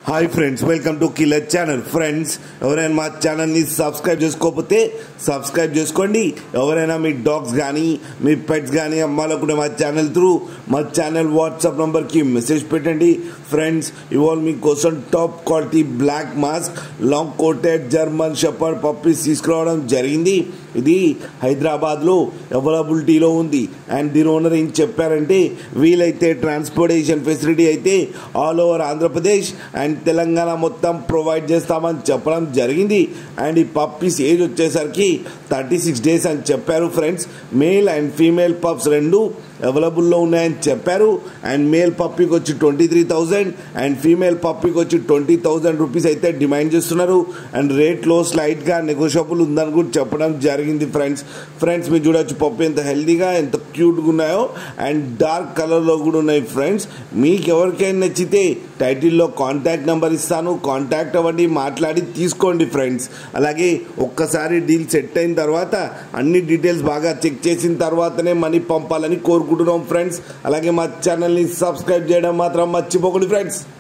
hi friends welcome to killer channel friends ఎవరైనా మా ఛానల్ని సబ్స్క్రైబ్ చేసుకోకపోతే సబ్స్క్రైబ్ చేసుకోండి ఎవరైనా మీ డాగ్స్ కానీ మీ పెట్స్ కానీ అమ్మాలనుకుంటే మా ఛానల్ త్రూ మా ఛానల్ వాట్సాప్ నంబర్కి మెసేజ్ పెట్టండి ఫ్రెండ్స్ ఇవాళ మీకోసం top quality black mask long coated German shepherd puppies తీసుకురావడం జరిగింది ఇది హైదరాబాద్లో అవైలబిలిటీలో ఉంది అండ్ దీని ఓనర్ ఏం చెప్పారంటే వీలైతే ట్రాన్స్పోర్టేషన్ ఫెసిలిటీ అయితే all over Andhra Pradesh and Telangana మొత్తం ప్రొవైడ్ చేస్తామని చెప్పడం జరిగింది అండ్ ఈ పప్పీస్ ఏజ్ వచ్చేసరికి థర్టీ సిక్స్ డేస్ అని చెప్పారు friends male and female pups రెండు అవైలబుల్లో ఉన్నాయని చెప్పారు అండ్ మేల్ పప్పీకి వచ్చి twenty three thousand and female పప్పీకి వచ్చి ట్వంటీ థౌజండ్ రూపీస్ అయితే డిమాండ్ చేస్తున్నారు అండ్ రేట్లో స్లైట్గా నెగోషియబుల్ ఉందని కూడా చెప్పడం జరిగింది ఫ్రెండ్స్ ఫ్రెండ్స్ మీరు చూడొచ్చు పప్పు ఎంత హెల్దీగా ఎంత క్యూట్గా ఉన్నాయో అండ్ డార్క్ కలర్లో కూడా ఉన్నాయి ఫ్రెండ్స్ మీకు ఎవరికైనా నచ్చితే టైటిల్లో కాంటాక్ట్ నెంబర్ ఇస్తాను కాంటాక్ట్ అవ్వండి మాట్లాడి తీసుకోండి ఫ్రెండ్స్ అలాగే ఒక్కసారి డీల్ సెట్ అయిన తర్వాత అన్ని డీటెయిల్స్ బాగా చెక్ చేసిన తర్వాతనే మనీ పంపాలని కోరుకుంటున్నాం ఫ్రెండ్స్ అలాగే మా ఛానల్ని సబ్స్క్రైబ్ చేయడం మాత్రం మర్చిపోకండి ఫ్రెండ్స్